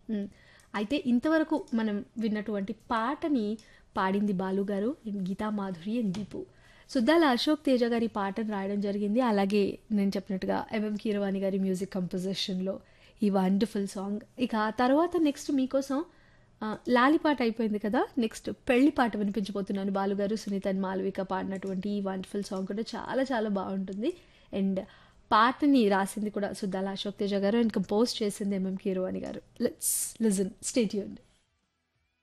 హ్మ్. అయితే ఇంతవరకు మనం విన్నటువంటి పాటని పాడింది బాలు గారు అండ్ గీతా మాధురి అండ్ దీపు సుద్దాల అశోక్ తేజ గారి పాటను రాయడం జరిగింది అలాగే నేను చెప్పినట్టుగా ఎంఎం కీరవాణి గారి మ్యూజిక్ కంపోజిషన్లో ఈ వండర్ఫుల్ సాంగ్ ఇక ఆ తర్వాత నెక్స్ట్ మీకోసం ఆ, లాలి పాట అయిపోయింది కదా నెక్స్ట్ పెళ్లి పాట వినిపించబోతున్నాను బాలుగారు సునీత అండ్ మాలవిక పాడినటువంటి ఈ వండర్ఫుల్ సాంగ్ కూడా చాలా చాలా బాగుంటుంది అండ్ పాటని రాసింది కూడా సుద్దాల అశోక్ తేజ గారు అండ్ కంపోజ్ చేసింది MM Keeravani garu let's listen stay tune